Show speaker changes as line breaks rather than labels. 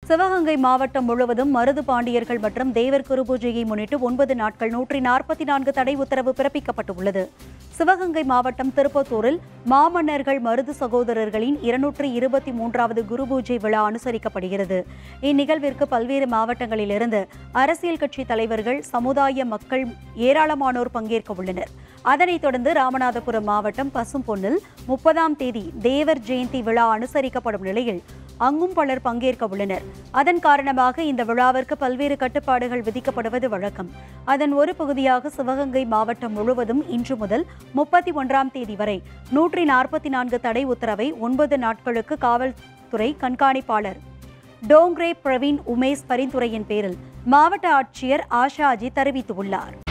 சிவகங்கை மாவட்டம் முழுவதும் மருது பாண்டியர்கள் மற்றும் தேவர் குருபூஜையை முன்னிட்டு ஒன்பது நாட்கள் நூற்றி நாற்பத்தி நான்கு தடை உத்தரவு பிறப்பிக்கப்பட்டுள்ளது சிவகங்கை மாவட்டம் திருப்பத்தூரில் மாமன்னர்கள் மருது சகோதரர்களின் இருநூற்றி இருபத்தி மூன்றாவது குருபூஜை விழா அனுசரிக்கப்படுகிறது இந்நிகழ்விற்கு பல்வேறு மாவட்டங்களிலிருந்து அரசியல் கட்சி தலைவர்கள் சமுதாய மக்கள் ஏராளமானோர் பங்கேற்க உள்ளனர் அதனைத் தொடர்ந்து ராமநாதபுரம் மாவட்டம் பசும்பொன்னில் முப்பதாம் தேதி தேவர் ஜெயந்தி விழா அனுசரிக்கப்படும் நிலையில் அங்கும் பலர் பங்கேற்க உள்ளனர் அதன் காரணமாக இந்த விழாவிற்கு பல்வேறு கட்டுப்பாடுகள் விதிக்கப்படுவது வழக்கம் அதன் ஒரு பகுதியாக சிவகங்கை மாவட்டம் முழுவதும் இன்று முதல் முப்பத்தி ஒன்றாம் தேதி வரை நூற்றி நாற்பத்தி நான்கு தடை உத்தரவை ஒன்பது நாட்களுக்கு காவல்துறை கண்காணிப்பாளர் டோங்ரே பிரவீன் உமேஷ் பரிந்துரையின் பேரில் மாவட்ட ஆட்சியர் ஆஷா அஜித் தெரிவித்துள்ளார்